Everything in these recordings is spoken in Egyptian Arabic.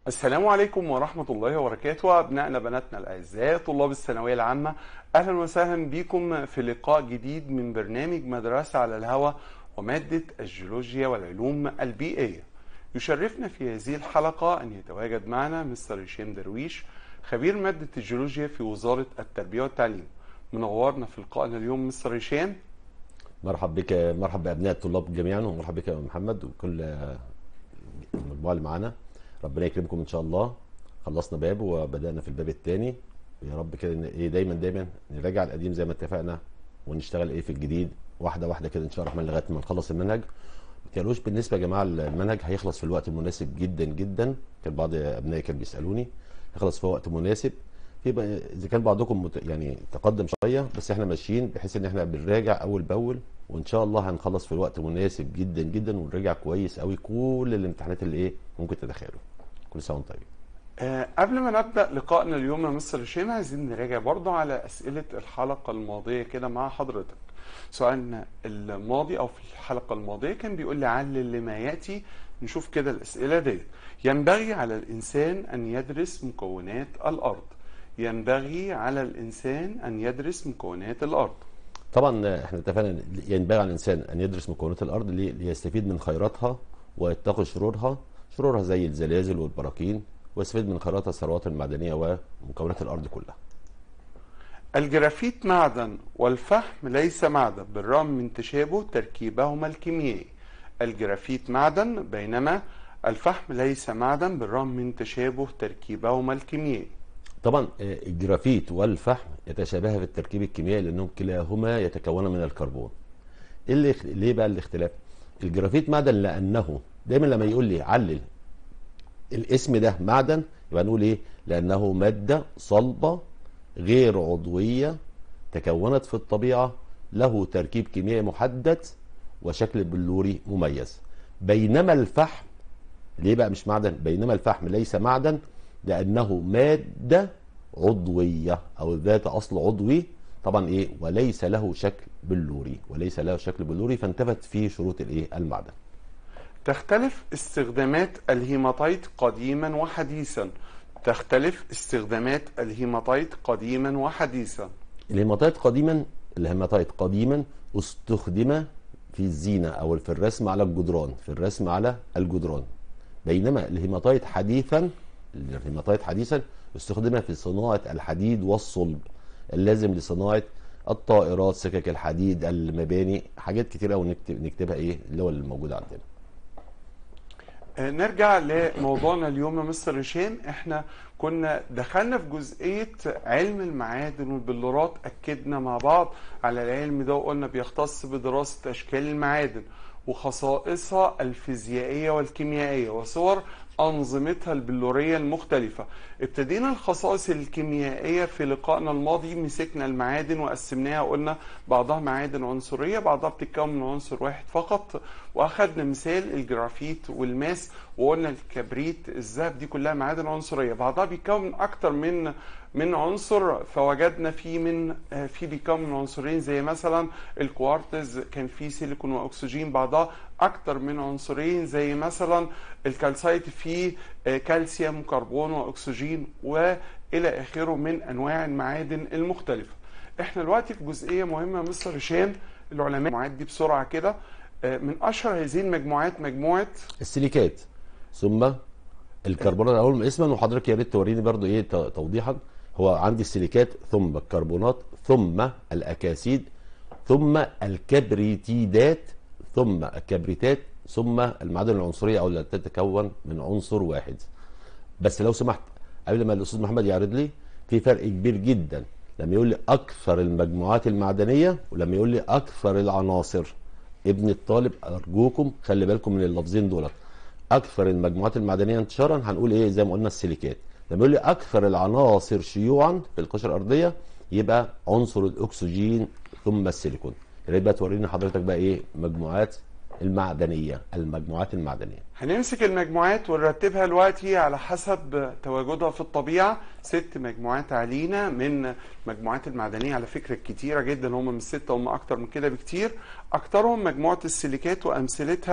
السلام عليكم ورحمة الله وبركاته أبنائنا بناتنا الأعزاء طلاب الثانوية العامة أهلا وسهلا بكم في لقاء جديد من برنامج مدرسة على الهواء ومادة الجيولوجيا والعلوم البيئية يشرفنا في هذه الحلقة أن يتواجد معنا مستر هشام درويش خبير مادة الجيولوجيا في وزارة التربية والتعليم منورنا في لقائنا اليوم مستر هشام مرحب بك مرحب بابناء الطلاب جميعا ومرحب بك يا محمد وكل المجموعه اللي معانا ربنا يكرمكم ان شاء الله خلصنا باب وبدانا في الباب الثاني يا رب كده إن ايه دايما دايما نراجع القديم زي ما اتفقنا ونشتغل ايه في الجديد واحده واحده كده ان شاء الله الرحمن لغايه ما نخلص المنهج ما تقلقوش بالنسبه يا جماعه المنهج هيخلص في الوقت المناسب جدا جدا كان بعض ابنائي كانوا بيسالوني هيخلص في وقت مناسب في بقى- اذا كان بعضكم مت... يعني تقدم شويه بس احنا ماشيين بحيث ان احنا بنراجع اول باول وان شاء الله هنخلص في الوقت مناسب جدا جدا ونراجع كويس قوي كل الامتحانات اللي ايه ممكن تتخيلوا كل سنه وانتم طيبين آه، قبل ما نبدأ لقائنا اليوم يا مستر هشام عايزين نراجع برضو على أسئلة الحلقة الماضية كده مع حضرتك سؤالنا الماضي أو في الحلقة الماضية كان بيقول لي علل لما يأتي نشوف كده الأسئلة ديت ينبغي على الإنسان أن يدرس مكونات الأرض ينبغي على الإنسان أن يدرس مكونات الأرض طبعا احنا اتفقنا ينبغي على الانسان ان يدرس مكونات الارض لي- ليستفيد من خيراتها ويتقي شرورها شرورها زي الزلازل والبراكين ويستفيد من خيراتها الثروات المعدنيه ومكونات الارض كلها الجرافيت معدن والفحم ليس معدن بالرغم من تشابه تركيبهما الكيميائي الجرافيت معدن بينما الفحم ليس معدن بالرغم من تشابه تركيبهما الكيميائي طبعا آه، الجرافيت والفحم يتشابها في التركيب الكيميائي لانهم كلاهما يتكون من الكربون ايه اللي يخ- ليه بقى الاختلاف الجرافيت معدن لانه دايما لما يقول لي علل الاسم ده معدن يبقى نقول ايه لانه ماده صلبه غير عضويه تكونت في الطبيعه له تركيب كيميائي محدد وشكل بلوري مميز بينما الفحم ليه بقى مش معدن بينما الفحم ليس معدن لانه ماده عضويه او ذات اصل عضوي طبعا ايه وليس له شكل بلوري وليس له شكل بلوري فانتفت فيه شروط الايه المعدن تختلف استخدامات الهيماتيت قديما وحديثا تختلف استخدامات الهيماتيت قديما وحديثا الهيماتيت قديما الهيماتيت قديما استخدم في الزينه او في الرسم على الجدران في الرسم على الجدران بينما الهيماتيت حديثا الهيماتيت حديثا استخدم في صناعه الحديد والصلب اللازم لصناعه الطائرات سكك الحديد المباني حاجات كتير قوي نكتب نكتبها ايه اللي هو اللي موجود عندنا آه، نرجع لموضوعنا اليوم يا مستر هشام احنا كنا دخلنا في جزئية علم المعادن والبلورات اكدنا مع بعض على العلم ده وقلنا بيختص بدراسة اشكال المعادن وخصائصها الفيزيائية والكيميائية وصور أنظمتها البلورية المختلفة ابتدينا الخصائص الكيميائية في لقائنا الماضي مسكنا المعادن وقسمناها قلنا بعضها معادن عنصرية بعضها بتتكون من عنصر واحد فقط وأخذنا مثال الجرافيت والماس وقلنا الكبريت الذهب دي كلها معادن عنصرية بعضها بيتكون من أكتر من من عنصر فوجدنا فيه من آه، في بيتكون من عنصرين زي مثلا الكوارتز كان فيه سيليكون واكسجين بعضها اكتر من عنصرين زي مثلا الكالسايت فيه آه، كالسيوم كربون واكسجين والى اخره من انواع المعادن المختلفه احنا دلوقتي في جزئيه مهمه يا مستر هشام العلماء المجموعات دي بسرعه كده آه، من اشهر هذه المجموعات مجموعه السيليكات ثم الكربونات اول من اسما وحضرتك يا ريت توريني برضو ايه ت- توضيحا هو عندي السيليكات ثم الكربونات ثم الاكاسيد ثم الكبريتيدات ثم الكبريتات ثم المعادن العنصريه او التي تتكون من عنصر واحد بس لو سمحت قبل ما الاستاذ محمد يعرض لي في فرق كبير جدا لما يقول لي اكثر المجموعات المعدنيه ولما يقول لي اكثر العناصر ابن الطالب ارجوكم خلي بالكم من اللفظين دولت اكثر المجموعات المعدنيه انتشارا هنقول ايه زي ما قلنا السيليكات لما يقول لي اكثر العناصر شيوعا في القشره الارضيه يبقى عنصر الاكسجين ثم السيليكون يا ريت بقى توريني حضرتك بقى ايه مجموعات المعدنيه المجموعات المعدنيه هنمسك المجموعات ونرتبها دلوقتي على حسب تواجدها في الطبيعة ست مجموعات علينا من المجموعات المعدنية على فكرة كتيرة جدا هم مش ستة هم أكتر من كده بكتير أكترهم مجموعة السيليكات وأمثلتها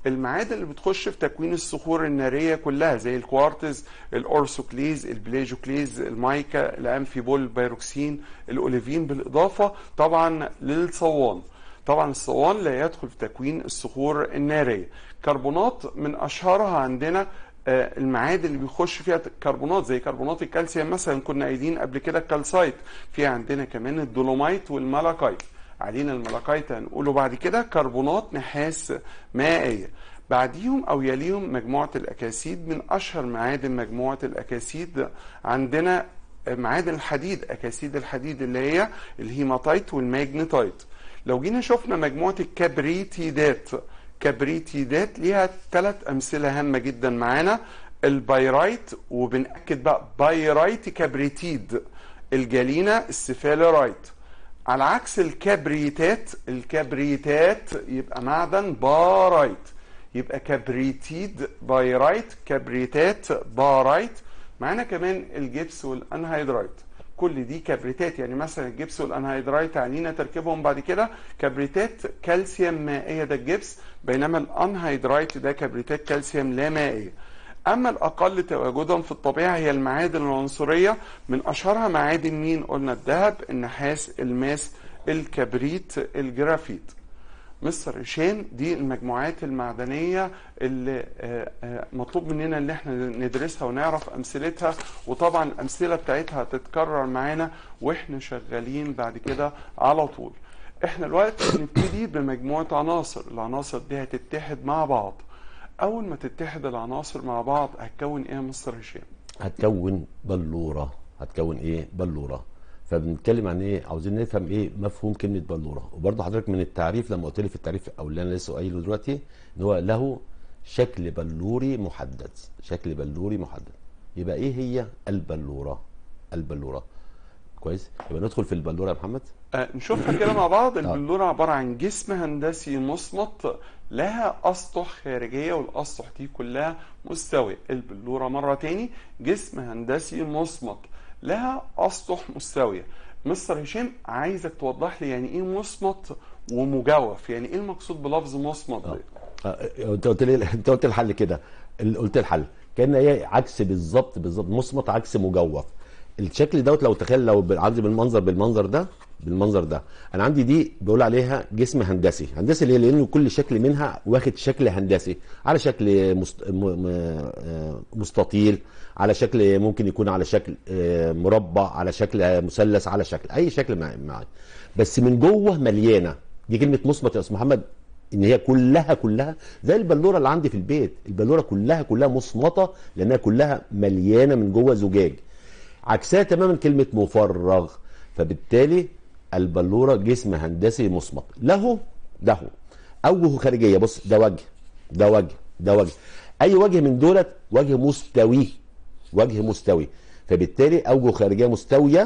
المعادن اللي بتخش في تكوين الصخور الناريه كلها زي الكوارتز الاورسوكليز البليجوكليز المايكا الامفيبول البيروكسين الاوليفين بالاضافه طبعا للصوان طبعا الصوان لا يدخل في تكوين الصخور الناريه كربونات من اشهرها عندنا آه، المعادن اللي بيخش فيها كربونات زي كربونات الكالسيوم مثلا كنا قايلين قبل كده الكالسايت في عندنا كمان الدولومايت والمالاكايت علينا المالاكايت هنقوله بعد كده كربونات نحاس مائيه بعديهم او يليهم مجموعه الاكاسيد من اشهر معادن مجموعه الاكاسيد عندنا معادن الحديد اكاسيد الحديد اللي هي الهيماتايت والماجنيتايت لو جينا شفنا مجموعه الكبريتيدات كبريتيدات ليها ثلاث امثله هامه جدا معانا البايرايت وبنأكد بقى بايرايت كبريتيد الجالينا السفالرايت على عكس الكبريتات الكبريتات يبقى معدن بارايت يبقى كبريتيد بايرايت كبريتات بارايت معانا كمان الجبس والانهيدرايت كل دي كبريتات يعني مثلا الجبس والانهيدرايت علينا تركيبهم بعد كده كبريتات كالسيوم مائيه ده الجبس بينما الانهيدرايت ده كبريتات كالسيوم لا مائيه اما الاقل تواجدا في الطبيعه هي المعادن العنصريه من اشهرها معادن مين قلنا الذهب النحاس الماس الكبريت الجرافيت مستر هشام دي المجموعات المعدنيه اللي آه، آه، مطلوب مننا ان احنا ندرسها ونعرف امثلتها وطبعا الامثله بتاعتها هتتكرر معانا واحنا شغالين بعد كده على طول احنا دلوقتي هنبتدي بمجموعه عناصر العناصر دي هتتحد مع بعض اول ما تتحد العناصر مع بعض هتكون ايه يا مستر هشام هتكون بلوره هتكون ايه بلوره فبنتكلم عن ايه عاوزين نفهم ايه مفهوم كلمه بلوره وبرضه حضرتك من التعريف لما قلت لي في التعريف او اللي انا لسه قايله دلوقتي ان هو له شكل بلوري محدد شكل بلوري محدد يبقى ايه هي البلوره البلوره كويس يبقى ندخل في البلوره يا محمد آه، نشوفها كده مع بعض البلورة عبارة عن جسم هندسي مصمت لها أسطح خارجية والأسطح دي كلها مستوية البلورة مرة تاني جسم هندسي مصمت لها أسطح مستوية مستر هشام عايزك توضح لي يعني ايه مصمت ومجوف يعني ايه المقصود بلفظ مصمت ده آه، انت قلت لي انت قلت الحل كده ال- قلت الحل كان هي عكس بالظبط بالظبط مصمت عكس مجوف الشكل دوت لو تخيل لو ب- عندي بالمنظر بالمنظر ده بالمنظر ده انا عندي دي بيقول عليها جسم هندسي هندسي ليه لانه كل شكل منها واخد شكل هندسي على شكل مست... م... م... آه، مستطيل على شكل ممكن يكون على شكل آه، مربع على شكل آه، مثلث على شكل اي شكل مع... مع... بس من جوه مليانه دي كلمه مصمت يا استاذ محمد ان هي كلها كلها زي البلوره اللي عندي في البيت البلوره كلها كلها مصمطه لانها كلها مليانه من جوه زجاج عكسها تماما كلمه مفرغ فبالتالي البلوره جسم هندسي مصمت له له اوجه خارجيه بص ده وجه ده وجه ده وجه اي وجه من دولت وجه مستوي وجه مستوي فبالتالي اوجه خارجيه مستويه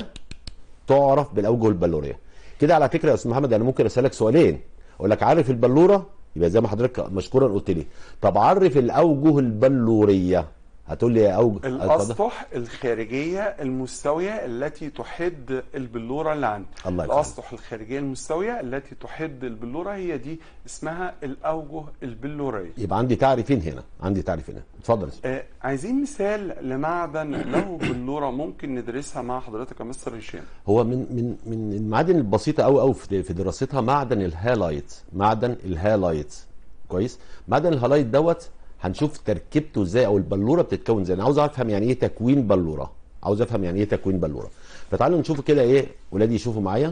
تعرف بالاوجه البلوريه كده على فكره يا استاذ محمد انا ممكن اسالك سؤالين اقول لك عارف البلوره يبقى زي ما حضرتك مشكورا قلت لي طب عرف الاوجه البلوريه هتقول لي اوجه اتفضل. الاسطح الخارجيه المستويه التي تحد البلوره اللي عندي الله يكرمك. الاسطح الخارجيه المستويه التي تحد البلوره هي دي اسمها الاوجه البلوريه يبقى عندي تعريفين هنا عندي تعريفين هنا اتفضل يا أستاذ. آه عايزين مثال لمعدن له بلوره ممكن ندرسها مع حضرتك يا مستر هشام هو من من من المعادن البسيطه قوي قوي في في دراستها معدن الهالايت معدن الهالايت كويس معدن الهالايت دوت هنشوف تركيبته ازاي او البلوره بتتكون ازاي انا عاوز افهم يعني ايه تكوين بلوره عاوز افهم يعني ايه تكوين بلوره فتعالوا نشوف كده ايه ولادي يشوفوا معايا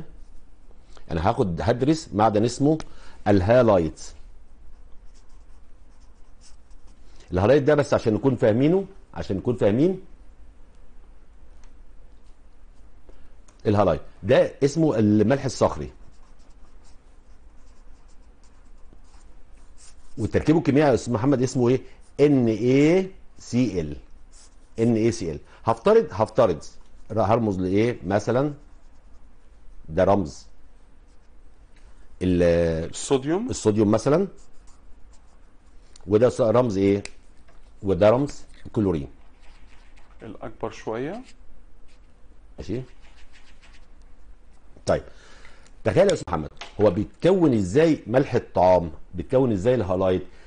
انا هاخد هدرس معدن اسمه الهالايت الهالايت ده بس عشان نكون فاهمينه عشان نكون فاهمين الهالايت ده اسمه الملح الصخري وتركيبه الكيميائي يا استاذ محمد اسمه ايه ان اي سي ال ان اي سي ال هفترض هفترض هرمز لايه مثلا ده رمز ال- الصوديوم الصوديوم مثلا وده ص- رمز ايه وده رمز الكلورين الاكبر شويه ماشي طيب تخيل يا استاذ محمد هو بيتكون ازاي ملح الطعام بيتكون ازاي الهالايت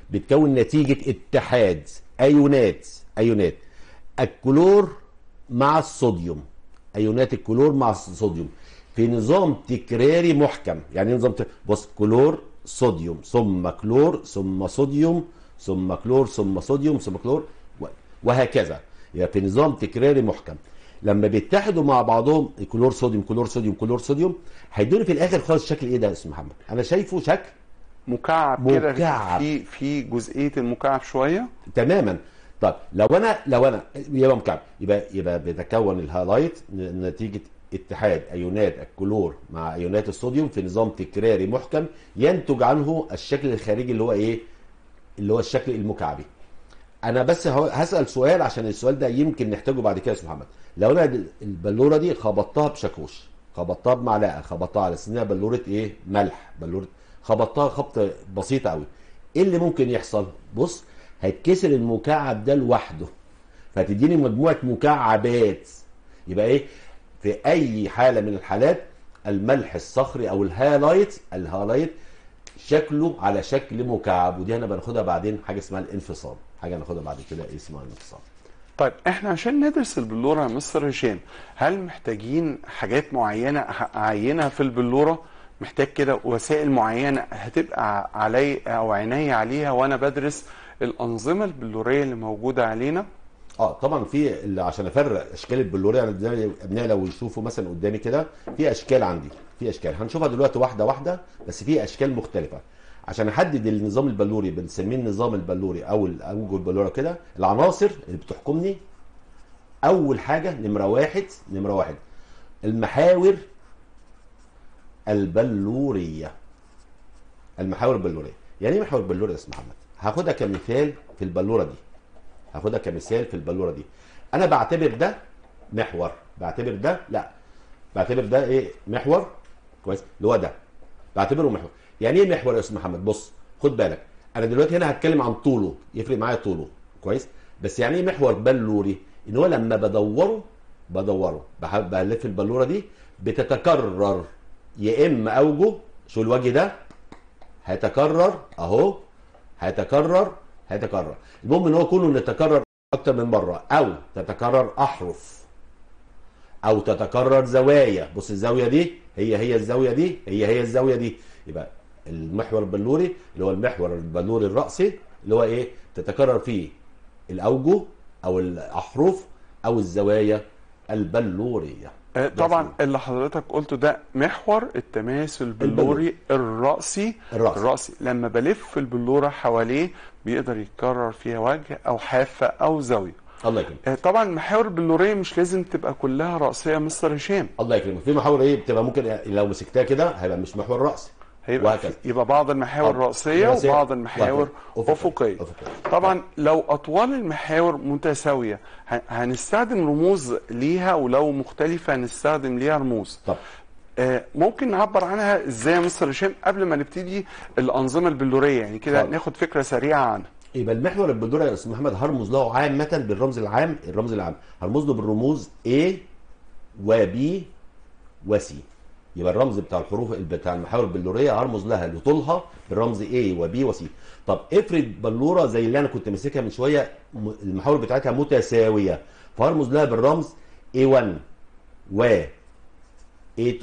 بتكون نتيجه اتحاد ايونات ايونات الكلور مع الصوديوم ايونات الكلور مع الصوديوم في نظام تكراري محكم يعني إيه نظام تك... بص كلور صوديوم ثم كلور ثم صوديوم ثم كلور ثم صوديوم ثم كلور و- وهكذا يعني في نظام تكراري محكم لما بيتحدوا مع بعضهم كلور صوديوم كلور صوديوم كلور صوديوم هيدوني في الاخر خالص شكل ايه ده يا استاذ محمد انا شايفه شكل مكعب كده مكعب. في في جزئيه المكعب شويه تماما طب لو انا لو انا يبقى مكعب يبقى يبقى بيتكون الهالايت ن- نتيجه اتحاد ايونات الكلور مع ايونات الصوديوم في نظام تكراري محكم ينتج عنه الشكل الخارجي اللي هو ايه اللي هو الشكل المكعبي انا بس هو- هسال سؤال عشان السؤال ده يمكن نحتاجه بعد كده يا استاذ محمد لو انا د- البلوره دي خبطتها بشاكوش خبطتها بمعلقه خبطتها على سنها بلوره ايه ملح بلوره خبطتها خبطه بسيطه قوي ايه اللي ممكن يحصل بص هيتكسر المكعب ده لوحده فتديني مجموعه مكعبات يبقى ايه في اي حاله من الحالات الملح الصخري او الهالايت الهالايت شكله على شكل مكعب ودي انا بناخدها بعدين حاجه اسمها الانفصال حاجه هناخدها بعد كده اسمها الانفصال طيب احنا عشان ندرس البلوره يا مستر هشام هل محتاجين حاجات معينه أح- اعينها في البلوره محتاج كده وسائل معينه هتبقى علي او عيني عليها وانا بدرس الانظمه البلوريه اللي موجوده علينا اه طبعا في اللي عشان افرق اشكال البلوريه يعني زي ابنائي لو يشوفوا مثلا قدامي كده في اشكال عندي في اشكال هنشوفها دلوقتي واحده واحده بس في اشكال مختلفه عشان احدد النظام البلوري بنسميه النظام البلوري او الاوجه البلوره كده العناصر اللي بتحكمني اول حاجه نمره واحد نمره واحد المحاور البلوريه المحاور البلوريه يعني ايه محاور بلوريه يا استاذ محمد هاخدها كمثال في البلوره دي هاخدها كمثال في البلوره دي انا بعتبر ده محور بعتبر ده لا بعتبر ده ايه محور كويس اللي هو ده بعتبره محور يعني ايه محور يا استاذ محمد بص خد بالك انا دلوقتي هنا هتكلم عن طوله يفرق معايا طوله كويس بس يعني ايه محور بلوري ان هو لما بدوره بدوره بحب بلف البلوره دي بتتكرر يا اما اوجه شو الوجه ده هيتكرر اهو هيتكرر هيتكرر المهم ان هو كله يتكرر اكتر من مره او تتكرر احرف او تتكرر زوايا بص الزاويه دي هي هي الزاويه دي هي هي الزاويه دي يبقى المحور البلوري اللي هو المحور البلوري الرأسي اللي هو ايه تتكرر فيه الاوجه او الاحرف او الزوايا البلوريه آه، ده طبعا اسمه. اللي حضرتك قلته ده محور التماس البلوري الرأسي الرأسي. الرأسي لما بلف البلورة حواليه بيقدر يتكرر فيها وجه أو حافة أو زاوية الله يكرمك آه، طبعا المحاور البلورية مش لازم تبقى كلها رأسية يا مستر هشام الله يكرمك في محاور ايه بتبقى ممكن لو مسكتها كده هيبقى مش محور رأسي هيبقى وهكذا. في- يبقى بعض المحاور آه، رأسية رأسية وبعض المحاور وهكذا. أفقية أفقية. طبعا لو أطوال المحاور متساوية ه- هنستخدم رموز ليها ولو مختلفة هنستخدم ليها رموز طب آه، ممكن نعبر عنها ازاي يا مستر هشام قبل ما نبتدي الانظمه البلوريه يعني كده حاضر. ناخد فكره سريعه عنها يبقى المحور البلوري يا استاذ محمد هرمز له عامة بالرمز العام الرمز العام هرمز له بالرموز A و B و C يبقى الرمز بتاع الحروف بتاع المحاور البلورية هرمز لها لطولها بالرمز A و B و C طب افرض بلورة زي اللي انا كنت ماسكها من شوية م- المحاور بتاعتها متساوية فهرمز لها بالرمز A1 و A2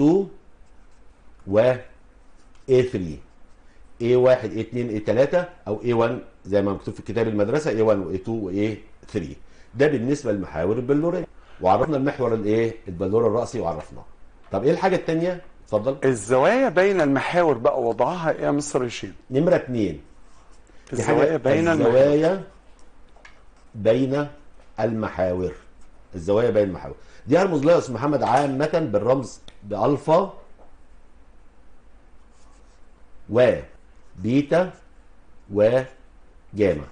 و A3 A1 A2 A3 او A1 زي ما مكتوب في كتاب المدرسه A1 و A2 و A3 ده بالنسبه للمحاور البلوريه وعرفنا المحور الايه البلور الراسي وعرفناه طب ايه الحاجه الثانيه اتفضل الزوايا بين المحاور بقى وضعها ايه يا مستر هشام نمره اثنين دي الزوايا حاجه بين المحاور الزوايا بين المحاور الزوايا بين المحاور دي هرمز لها يا استاذ محمد عامه بالرمز بالفا وبيتا وجاما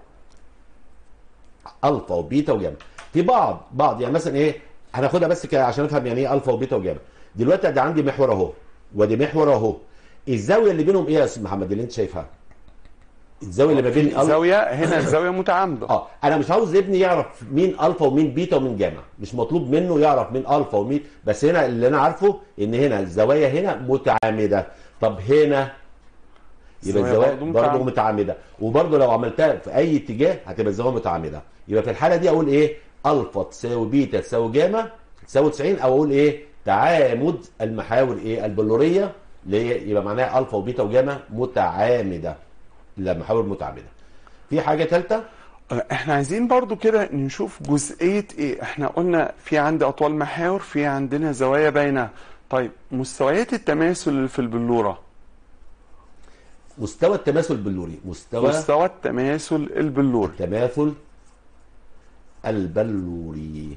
الفا وبيتا وجاما في بعض بعض يعني مثلا ايه هناخدها بس كده عشان افهم يعني ايه الفا وبيتا وجاما دلوقتي ادي عندي محور اهو وادي محور اهو الزاويه اللي بينهم ايه يا استاذ محمد اللي انت شايفها الزاويه اللي ما بين الفا زاويه هنا الزاويه متعامده اه انا مش عاوز ابني يعرف مين الفا ومين بيتا ومين جاما مش مطلوب منه يعرف مين الفا ومين بس هنا اللي انا عارفه ان هنا الزوايا هنا متعامده طب هنا يبقى الزوايا الزوايا برضو برضه متعامدة. متعامده وبرضه لو عملتها في اي اتجاه هتبقى الزاويه متعامده يبقى في الحاله دي اقول ايه الفا تساوي بيتا تساوي جاما تساوي 90 او اقول ايه تعامد المحاور ايه البلوريه اللي هي يبقى معناها الفا وبيتا وجاما متعامده المحاور متعامده في حاجه ثالثه احنا عايزين برضو كده نشوف جزئية ايه احنا قلنا في عندي اطوال محاور في عندنا زوايا بينها طيب مستويات التماثل اللي في البلورة مستوى التماثل البلوري مستوى مستوى التماثل البلوري التماثل البلوري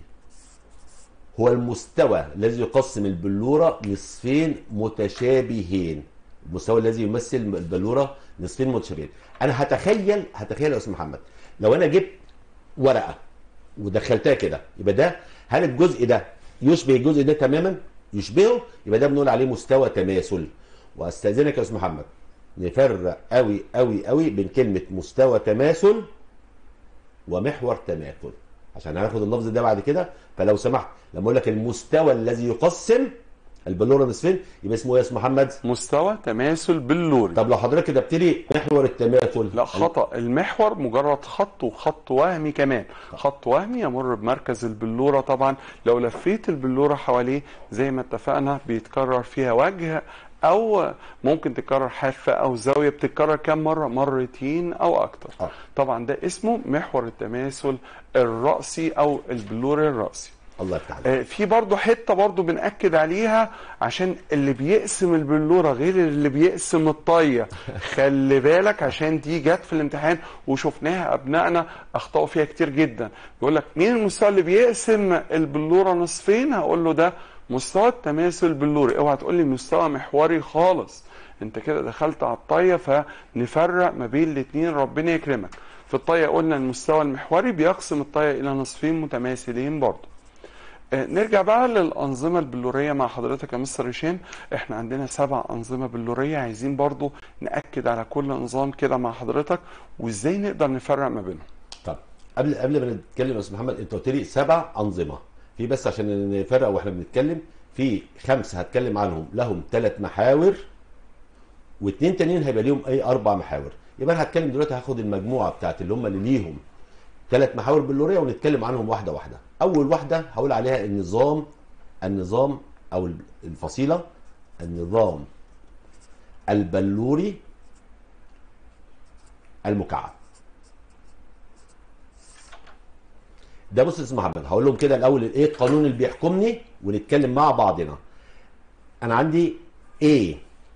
هو المستوى الذي يقسم البلورة نصفين متشابهين المستوى الذي يمثل البلورة نصفين متشابهين انا هتخيل هتخيل يا استاذ محمد لو انا جبت ورقة ودخلتها كده يبقى ده هل الجزء ده يشبه الجزء ده تماما يشبهه يبقى ده بنقول عليه مستوى تماثل واستاذنك يا استاذ محمد نفرق قوي قوي قوي بين كلمة مستوى تماثل ومحور تماثل عشان هناخد اللفظ ده بعد كده فلو سمحت لما اقول لك المستوى الذي يقسم البلوره نصفين يبقى اسمه ايه يا استاذ محمد؟ مستوى تماثل بلوري طب لو حضرتك كتبت لي محور التماثل لا خطأ المحور مجرد خط وخط وهمي كمان خط وهمي يمر بمركز البلورة طبعا لو لفيت البلورة حواليه زي ما اتفقنا بيتكرر فيها وجه او ممكن تكرر حافة او زاوية بتتكرر كم مرة مرتين او اكتر آه. طبعا ده اسمه محور التماثل الرأسي او البلوري الرأسي الله يفتح عليك آه، في برضو حتة برضو بنأكد عليها عشان اللي بيقسم البلورة غير اللي بيقسم الطية خلي بالك عشان دي جت في الامتحان وشفناها أبنائنا أخطأوا فيها كتير جدا يقول لك مين المستوى اللي بيقسم البلورة نصفين هقول له ده مستوى التماثل البلوري اوعى تقول لي مستوى محوري خالص انت كده دخلت على الطية فنفرق ما بين الاتنين ربنا يكرمك في الطية قلنا المستوى المحوري بيقسم الطية إلى نصفين متماثلين برضو آه، نرجع بقى للأنظمة البلورية مع حضرتك يا مستر هشام احنا عندنا سبع أنظمة بلورية عايزين برضو نأكد على كل نظام كده مع حضرتك وازاي نقدر نفرق ما بينهم طب قبل قبل ما نتكلم يا استاذ محمد انت قلت لي سبع انظمه في بس عشان نفرق واحنا بنتكلم في خمسه هتكلم عنهم لهم ثلاث محاور واثنين تانيين هيبقى ليهم اي اربع محاور يبقى انا هتكلم دلوقتي هاخد المجموعه بتاعت اللي هم اللي ليهم ثلاث محاور بلوريه ونتكلم عنهم واحده واحده اول واحده هقول عليها النظام النظام او الفصيله النظام البلوري المكعب ده بص يا استاذ محمد هقول لهم كده الاول ايه القانون اللي بيحكمني ونتكلم مع بعضنا انا عندي A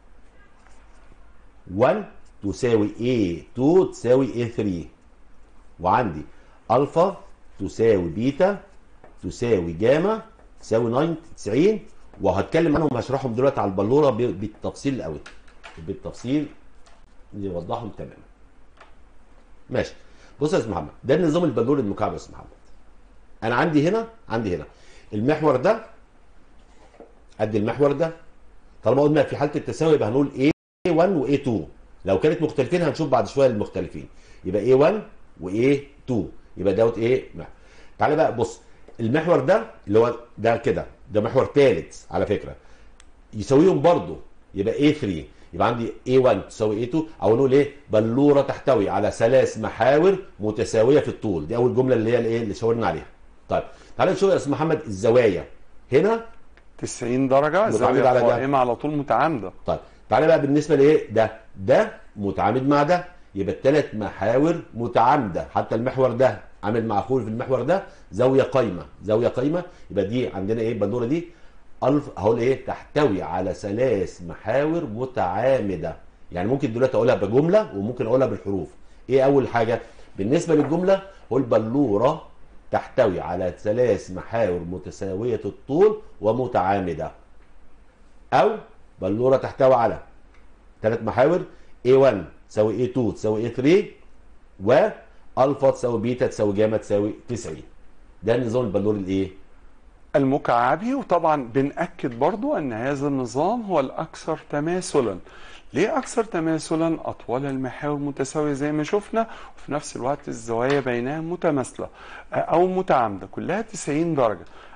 1 تساوي A 2 تساوي A 3 وعندي الفا تساوي بيتا تساوي جاما تساوي 9 90 وهتكلم عنهم هشرحهم دلوقتي على البلوره ب- بالتفصيل قوي بالتفصيل نوضحهم تماما ماشي بص يا استاذ محمد ده النظام البلوري المكعب يا استاذ محمد انا عندي هنا عندي هنا المحور ده قد المحور ده طالما قلنا في حاله التساوي يبقى هنقول A1 و A2 لو كانت مختلفين هنشوف بعد شويه المختلفين يبقى A1 و A2 يبقى دوت ايه محور تعالى بقى بص المحور ده اللي هو ده كده ده محور ثالث على فكره يساويهم برضه يبقى A3 يبقى عندي A1 تساوي A2 او نقول ايه بلوره تحتوي على ثلاث محاور متساويه في الطول دي اول جمله اللي هي الايه اللي شاورنا عليها طيب تعالى نشوف يا استاذ محمد الزوايا هنا 90 درجة متعامد زاوية على ده. قائمة على طول متعامدة طيب تعالى بقى بالنسبه لايه ده ده متعامد مع ده يبقى الثلاث محاور متعامده حتى المحور ده عامل مع اخوه في المحور ده زاويه قايمه زاويه قايمه يبقى دي عندنا ايه البندوره دي الف هقول ايه تحتوي على ثلاث محاور متعامده يعني ممكن دلوقتي اقولها بجمله وممكن اقولها بالحروف ايه اول حاجه بالنسبه للجمله هو البلوره تحتوي على ثلاث محاور متساويه الطول ومتعامده او بلوره تحتوي على ثلاث محاور A1 تساوي A2 تساوي A3 والفا تساوي بيتا تساوي جاما تساوي 90 ده النظام البلوري الايه؟ المكعبي وطبعا بنأكد برضو أن هذا النظام هو الأكثر تماثلا ليه أكثر تماثلا أطوال المحاور متساوية زي ما شفنا وفي نفس الوقت الزوايا بينها متماثلة أو متعامدة كلها 90 درجة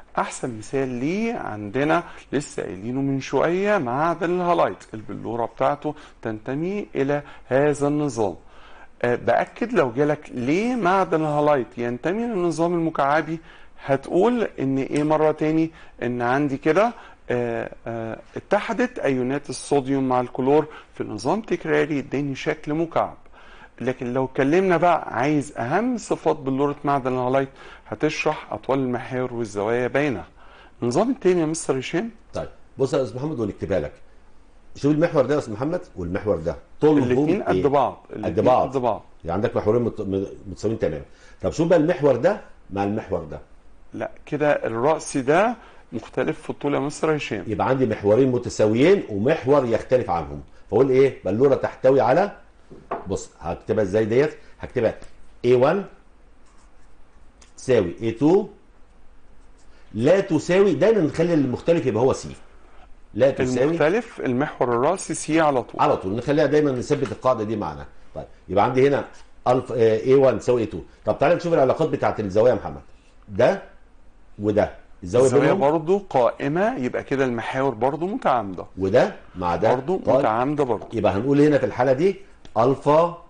احسن مثال ليه عندنا لسه قايلينه من شويه معدن الهالايت البلوره بتاعته تنتمي الى هذا النظام آه، باكد لو جالك ليه معدن الهالايت ينتمي للنظام المكعبي هتقول ان ايه مره تاني ان عندي كده آه، آه، اتحدت ايونات الصوديوم مع الكلور في نظام تكراري اداني شكل مكعب لكن لو اتكلمنا بقى عايز اهم صفات بلورة معدن الهالايت هتشرح اطوال المحاور والزوايا بينها النظام التاني يا مستر هشام طيب بص يا استاذ محمد ونكتبها لك شوف المحور ده يا استاذ محمد والمحور ده طولهم الاثنين قد إيه؟ بعض قد الاتنين بعض قد بعض يعني عندك محورين مت- م- متساويين تماما طب شوف بقى المحور ده مع المحور ده لا كده الرأس ده مختلف في الطول يا مستر هشام يبقى عندي محورين متساويين ومحور يختلف عنهم فاقول ايه بلوره تحتوي على بص هكتبها ازاي ديت هكتبها A1 تساوي A2 لا تساوي دايما نخلي المختلف يبقى هو سي لا تساوي المختلف المحور الرأسي سي على طول على طول نخليها دايما نثبت القاعده دي معنا طيب يبقى عندي هنا الف A1 تساوي A2 طب تعالى نشوف العلاقات بتاعت الزوايا يا محمد ده وده الزاويه الزاوية بينهم برضو قائمة يبقى كده المحاور برضو متعامدة وده مع ده برضو طيب. متعامدة برضو يبقى هنقول هنا في الحاله دي الفا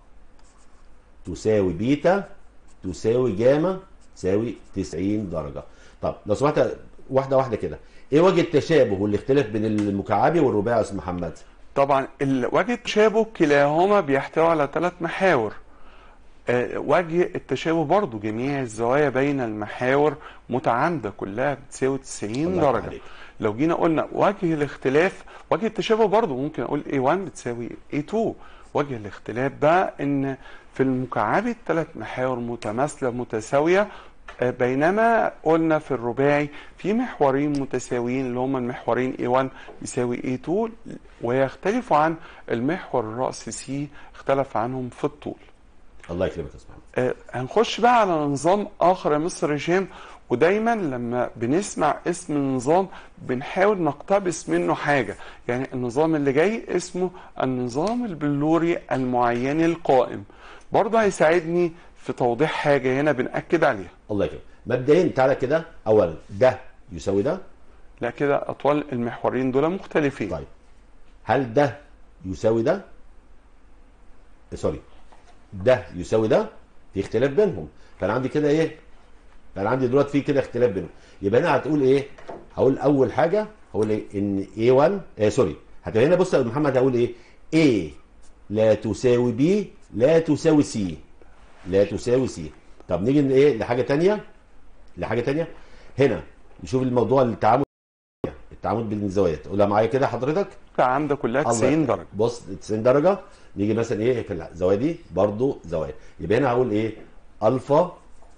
تساوي بيتا تساوي جاما تساوي 90 درجه طب لو سمحت واحده واحده كده ايه وجه التشابه والاختلاف بين المكعبي والرباعي يا استاذ محمد طبعا ال- وجه التشابه كلاهما بيحتوي على ثلاث محاور آه، وجه التشابه برضو جميع الزوايا بين المحاور متعامدة كلها بتساوي 90 الله درجة عليك. لو جينا قلنا وجه الاختلاف وجه التشابه برضو ممكن اقول A1 بتساوي A2 وجه الاختلاف بقى ان في المكعبي الثلاث محاور متماثلة متساوية آه، بينما قلنا في الرباعي في محورين متساويين اللي هما المحورين A1 يساوي A2 ويختلفوا عن المحور الرأسي C اختلف عنهم في الطول الله يكرمك يا استاذ محمد آه، هنخش بقى على نظام اخر يا مستر هشام ودايما لما بنسمع اسم النظام بنحاول نقتبس منه حاجه يعني النظام اللي جاي اسمه النظام البلوري المعيني القائم برضه هيساعدني في توضيح حاجه هنا بنأكد عليها الله يكرمك مبدئيا تعالى كده اولا ده يساوي ده لا كده اطوال المحورين دول مختلفين طيب هل ده يساوي ده إيه، سوري ده يساوي ده في اختلاف بينهم فانا عندي كده ايه فانا عندي دلوقتي في كده اختلاف بينهم يبقى هنا هتقول ايه هقول اول حاجه هقول ايه ان A1 آه سوري هتبقى هنا بص يا أستاذ محمد هقول ايه A لا تساوي B لا تساوي C لا تساوي C طب نيجي ل- ايه لحاجه تانية لحاجه تانية هنا نشوف الموضوع التعامل التعامل بين الزوايا تقولها معايا كده حضرتك عامده كلها الله 90 يخليك. درجه بص 90 درجه نيجي مثلا ايه في الزوايا دي برضو زوايا يبقى هنا هقول ايه الفا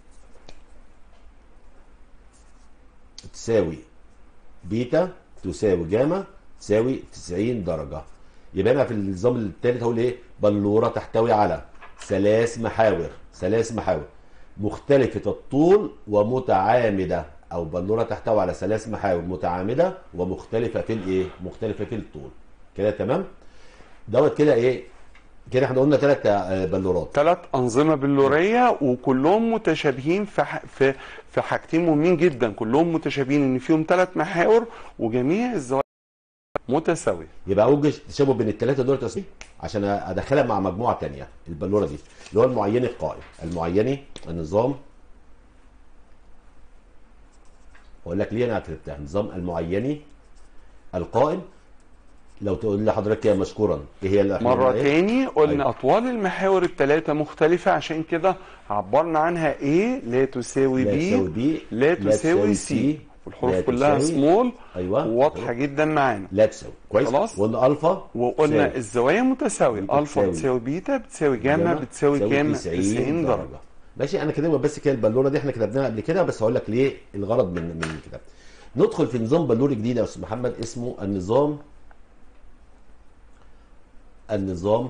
تساوي بيتا تساوي جاما تساوي 90 درجه يبقى هنا في النظام الثالث هقول ايه بلوره تحتوي على ثلاث محاور ثلاث محاور مختلفة الطول ومتعامدة أو بلورة تحتوي على ثلاث محاور متعامدة ومختلفة في الإيه؟ مختلفة في الطول. كده تمام؟ دوت كده إيه؟ كده إحنا قلنا ثلاث بلورات. ثلاث انظمه بلوريه وكلهم متشابهين في ح... في في حاجتين مهمين جدا كلهم متشابهين ان فيهم ثلاث محاور وجميع الزوايا متساويه يبقى أوجد تشابه بين الثلاثة دول تسويه عشان أدخلها مع مجموعة تانية البلورة دي اللي هو المعيني القائم. المعيني النظام أقول لك ليه أنا كتبتها النظام المعيني القائم لو تقول لحضرتك يا مشكورا ايه هي اللي إحنا مرة قلنا إيه؟ تاني قلنا أيوة. أطوال المحاور الثلاثة مختلفة عشان كده عبرنا عنها A لا تساوي لا B تساوي بي لا تساوي C والحروف لا كلها تساوي- سمول ايوه واضحة جدا معانا لا تساوي كويس خلاص. وقلنا الفا وقلنا تساوي الزوايا متساوية بتساوي- ألفا بتساوي بيتا بتساوي جاما بتساوي كام 90 درجة ماشي انا كاتبها بس كده البالونه دي احنا كتبناها قبل كده بس هقول لك ليه الغرض من من الكتاب ندخل في نظام بلوري جديد يا استاذ محمد اسمه النظام النظام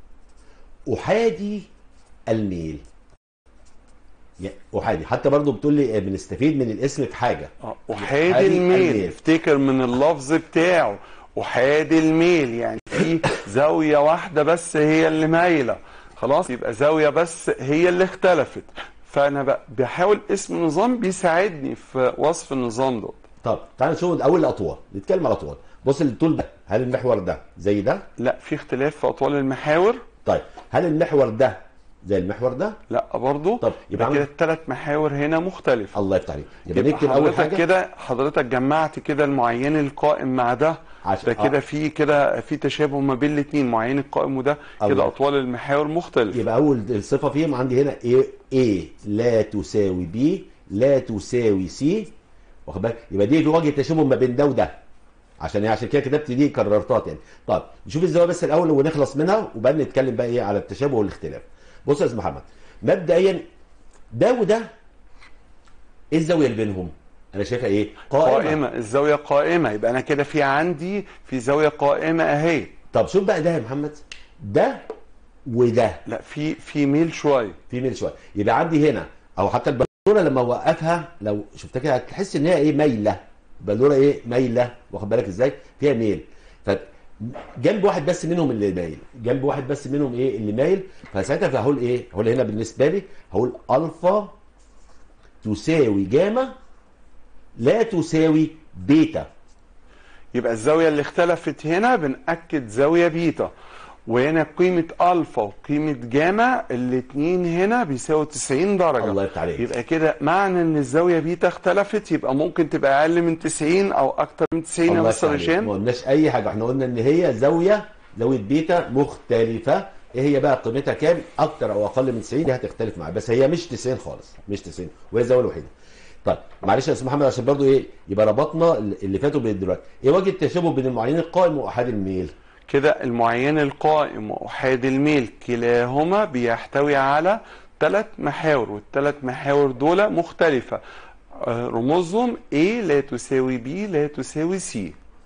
احادي الميل يا- احادي حتى برضو بتقول لي بنستفيد من الاسم في حاجه آه، أحادي أحادي الميل الميل. افتكر من اللفظ بتاعه أحادي الميل يعني في زاوية واحدة بس هي اللي مايلة خلاص يبقى زاوية بس هي اللي اختلفت فانا ب- بحاول اسم نظام بيساعدني في وصف النظام دوت طب تعال نشوف الاول الاطوال نتكلم على الاطوال بص الطول ده هل المحور ده زي ده لا في اختلاف في اطوال المحاور طيب هل المحور ده زي المحور ده لا برضه طب يبقى يبقى كده عندك- الثلاث محاور هنا مختلفه الله يفتح عليك يبقى يبقى نكتب اول حضرتك حاجه كده حضرتك جمعت كده المعين القائم مع ده عشان- ده كده آه. في كده في تشابه ما بين الاثنين معين القائم وده الله. كده اطوال المحاور مختلفه يبقى اول صفه فيهم عندي هنا A A لا تساوي B لا تساوي C واخد بالك يبقى دي في وجه تشابه ما بين ده وده عشان عشان كده كتبت دي كررتات يعني طيب نشوف الزاويه بس الاول ونخلص منها وبعدين نتكلم بقى ايه على التشابه والاختلاف بص يا استاذ محمد مبدئيا ده وده ايه الزاويه اللي بينهم انا شايفها ايه قائمة الزاوية قائمة يبقى أنا كده في عندي في زاوية قائمة أهي طب شوف بقى ده يا محمد ده وده لا في في ميل شوية في ميل شويه يبقى عندي هنا او حتى البلوره لما اوقفها لو شفتها كده هتحس ان هي ايه مايله البلوره ايه مايله واخد بالك ازاي فيها ميل ف جنب واحد بس منهم اللي مايل جنب واحد بس منهم ايه اللي مايل فساعتها هقول ايه هقول هنا بالنسبه لي هقول الفا تساوي جاما لا تساوي بيتا يبقى الزاوية اللي اختلفت هنا بنأكد زاوية بيتا وهنا قيمة ألفا وقيمة جاما الاتنين هنا بيساووا 90 درجة الله يفتح عليك. يبقى كده معنى ان الزاوية بيتا اختلفت يبقى ممكن تبقى أقل من 90 أو أكتر من 90 يا الله مستر يفتح عليك. ما هشام قلناش اي حاجه احنا قلنا ان هي زاويه زاويه بيتا مختلفه ايه هي بقى قيمتها كام اكتر او اقل من 90 دي هتختلف معايا بس هي مش 90 خالص مش 90 وهي الزاويه الوحيده طيب معلش يا استاذ محمد عشان برضو ايه يبقى ربطنا اللي فاتوا بين دلوقتي ايه وجه التشابه بين المعين القائم واحاد الميل كده المعين القائم وأحاد الميل كلاهما بيحتوي على ثلاث محاور والثلاث محاور دول مختلفة آه، رموزهم A لا تساوي B لا تساوي C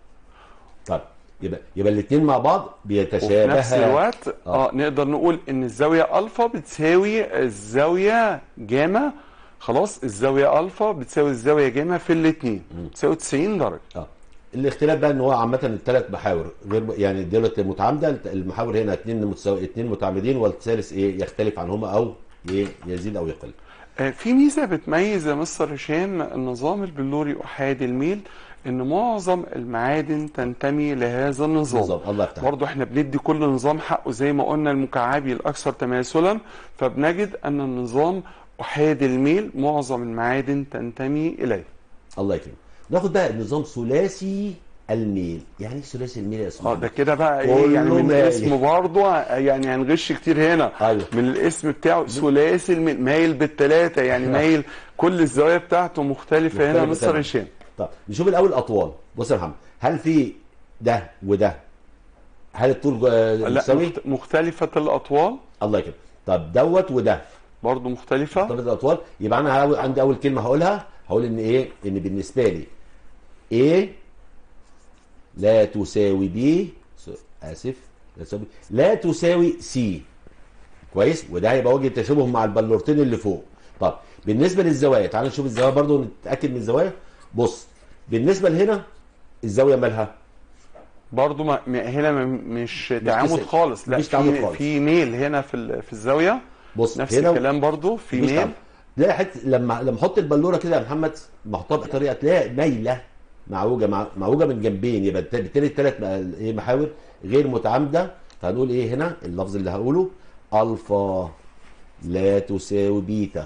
طيب يبقى يبقى الاثنين مع بعض وفي بيتشابها نفس الوقت آه. اه نقدر نقول ان الزاوية الفا بتساوي الزاوية جاما خلاص الزاوية الفا بتساوي الزاوية جاما في الاثنين بتساوي 90 درجة اه الاختلاف بقى ان هو عامه الثلاث محاور غير يعني دولت متعامده المحاور هنا اثنين متساوي اثنين متعامدين والثالث ايه يختلف عنهما او ايه يزيد او يقل آه، في ميزة بتميز يا مستر هشام النظام البلوري أحاد الميل إن معظم المعادن تنتمي لهذا النظام نظام الله يفتح برضه احنا بندي كل نظام حقه زي ما قلنا المكعبي الأكثر تماثلا فبنجد أن النظام أحاد الميل معظم المعادن تنتمي إليه الله يكرمك ناخد بقى النظام ثلاثي الميل يعني ايه ثلاثي الميل يا اه اسماعيل ده كده بقى ايه يعني كله من مايل. اسمه برضه يعني هنغش كتير هنا أيوه. من الاسم بتاعه ثلاثي الميل مايل بالثلاثه يعني مايل كل الزوايا بتاعته مختلفه هنا مختلفة مستر تمام. هشام طب نشوف الاول الاطوال بص يا محمد هل في ده وده هل الطول آه، لا مساوي مخت- مختلفه الاطوال الله يكرمك طب دوت وده برضه مختلفه طب الاطوال يبقى انا هقول- عندي اول كلمه هقولها هقول ان ايه ان بالنسبه لي A لا تساوي B س- اسف لا تساوي لا تساوي C كويس وده هيبقى وجه التشابه مع البلورتين اللي فوق طب بالنسبه للزوايا تعال نشوف الزوايا برضو نتاكد من الزوايا بص بالنسبه لهنا الزاويه مالها برضه ما ما- هنا ما- مش تعامد تساوي. خالص لا مفيش تعامد في خالص. في ميل هنا في ال- في الزاويه بص نفس هنا الكلام برضه في مفيش ميل تعامد. تلاقي حته لما لما احط البلوره كده يا محمد محطوطه بطريقه تلاقي مايله معوجه مع- معوجه من جنبين يبقى الت- بالتالي الثلاث ايه محاور غير متعامده فهنقول ايه هنا اللفظ اللي هقوله الفا لا تساوي بيتا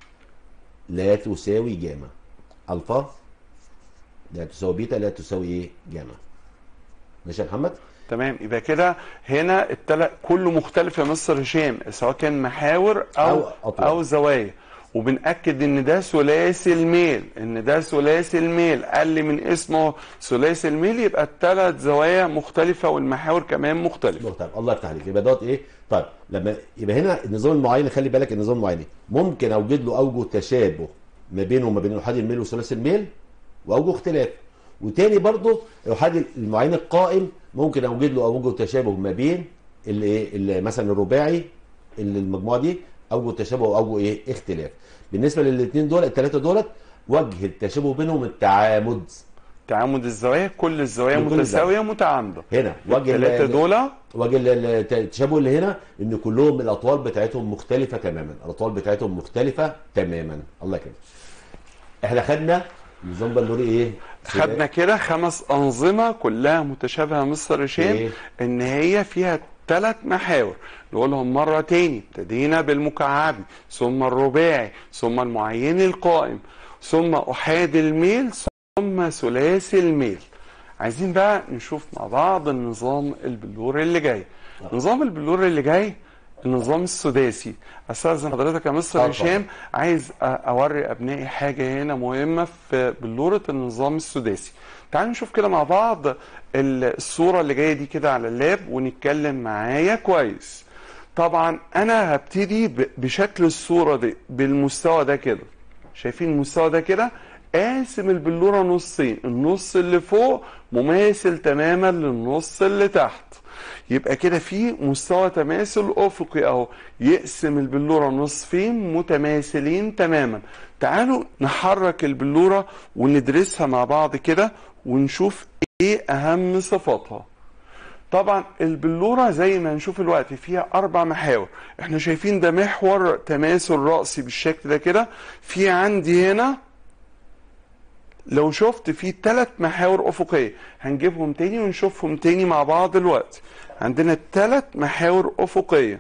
لا تساوي جاما الفا لا تساوي بيتا لا تساوي ايه جاما ماشي يا محمد تمام يبقى كده هنا التلات كله مختلف يا مستر هشام سواء كان محاور او أو او, أطوال. أو زوايا وبنأكد ان ده ثلاثي الميل ان ده ثلاثي الميل قال من اسمه ثلاثي الميل يبقى الثلاث زوايا مختلفة والمحاور كمان مختلفة طيب الله يفتح عليك يبقى دوت ايه طيب لما يبقى هنا النظام المعين خلي بالك النظام المعين ممكن اوجد له اوجه تشابه ما بينه وما بين احاد الميل وثلاثي الميل واوجه اختلاف وتاني برضه احاد المعين القائم ممكن اوجد له اوجه تشابه ما بين اللي ايه اللي مثلا الرباعي اللي المجموعه دي اوجه تشابه واوجه ايه اختلاف بالنسبه للاثنين دول الثلاثه دولت وجه التشابه بينهم التعامد تعامد الزوايا كل الزوايا من كل متساويه متعامده هنا وجه ال- الثلاثه دول وجه ال- ال- التشابه اللي هنا ان كلهم الاطوال بتاعتهم مختلفه تماما الاطوال بتاعتهم مختلفه تماما الله يكرمك احنا خدنا نظام بلوري ايه خدنا كده خمس انظمه كلها متشابهه مستر هشام إيه؟ ان هي فيها ثلاث محاور نقولهم مره تاني ابتدينا بالمكعبي ثم الرباعي ثم المعين القائم ثم احاد الميل ثم ثلاثي الميل عايزين بقى نشوف مع بعض النظام البلوري اللي جاي نظام البلوري اللي جاي النظام السداسي استاذن حضرتك يا مستر آه، هشام عايز أ- اوري ابنائي حاجه هنا مهمه في بلوره النظام السداسي تعالوا نشوف كده مع بعض ال- الصوره اللي جايه دي كده على اللاب ونتكلم معايا كويس طبعا انا هبتدي ب- بشكل الصوره دي بالمستوى ده كده شايفين المستوى ده كده قاسم البلوره نصين النص اللي فوق مماثل تماما للنص اللي تحت يبقى كده في مستوى تماثل افقي اهو يقسم البلوره نصفين متماثلين تماما تعالوا نحرك البلوره وندرسها مع بعض كده ونشوف ايه اهم صفاتها طبعا البلوره زي ما نشوف الوقت فيها اربع محاور احنا شايفين ده محور تماثل راسي بالشكل ده كده في عندي هنا لو شفت في ثلاث محاور افقيه هنجيبهم تاني ونشوفهم تاني مع بعض دلوقتي عندنا ثلاث محاور افقيه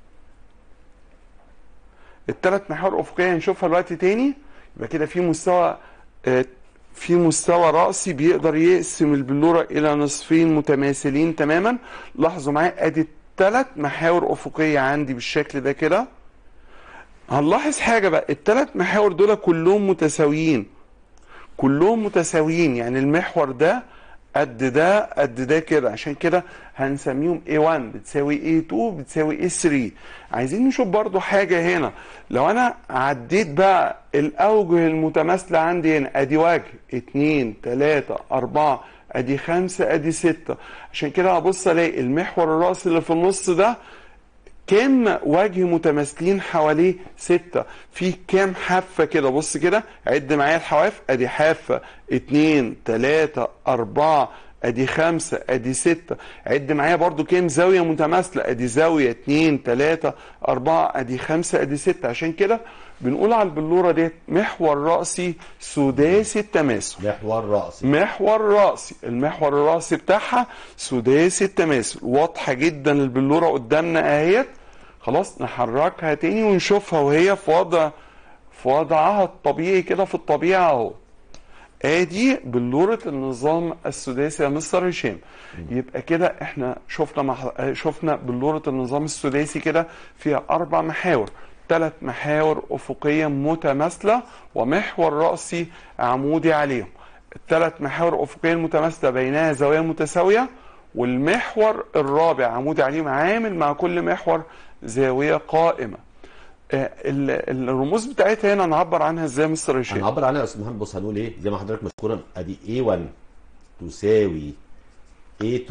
الثلاث محاور افقيه هنشوفها دلوقتي تاني يبقى كده في مستوى آه، في مستوى راسي بيقدر يقسم البلوره الى نصفين متماثلين تماما لاحظوا معايا ادي ثلاث محاور افقيه عندي بالشكل ده كده هنلاحظ حاجه بقى الثلاث محاور دول كلهم متساويين كلهم متساويين يعني المحور ده قد ده قد ده كده عشان كده هنسميهم A1 بتساوي A2 بتساوي A3 عايزين نشوف برضو حاجة هنا لو انا عديت بقى الاوجه المتماثلة عندي هنا ادي وجه اتنين تلاتة اربعة ادي خمسة ادي ستة عشان كده هبص الاقي المحور الرأسي اللي في النص ده كام وجه متماثلين حواليه ستة في كام حافة كده بص كده عد معايا الحواف ادي حافة اتنين تلاتة اربعة ادي خمسة ادي ستة عد معايا برضو كام زاوية متماثلة ادي زاوية اتنين تلاتة اربعة ادي خمسة ادي ستة عشان كده بنقول على البلورة ديت محور رأسي سداسي التماثل محور راسي محور رأسي المحور الرأسي بتاعها سداسي التماثل واضحة جدا البلورة قدامنا اهيت خلاص نحركها تاني ونشوفها وهي في وضع في وضعها الطبيعي كده في الطبيعة اهو ادي بلورة النظام السداسي يا مستر هشام يبقى كده احنا شفنا مح... شفنا بلورة النظام السداسي كده فيها اربع محاور ثلاث محاور افقية متماثلة ومحور رأسي عمودي عليهم الثلاث محاور افقية المتماثلة بينها زوايا متساوية والمحور الرابع عمودي عليهم عامل مع كل محور زاوية قائمة آه، ال- الرموز بتاعتها هنا نعبر عنها ازاي يا مستر هشام هنعبر عنها يا استاذ محمد بص هنقول ايه زي ما حضرتك مشكورا ادي A1 تساوي A2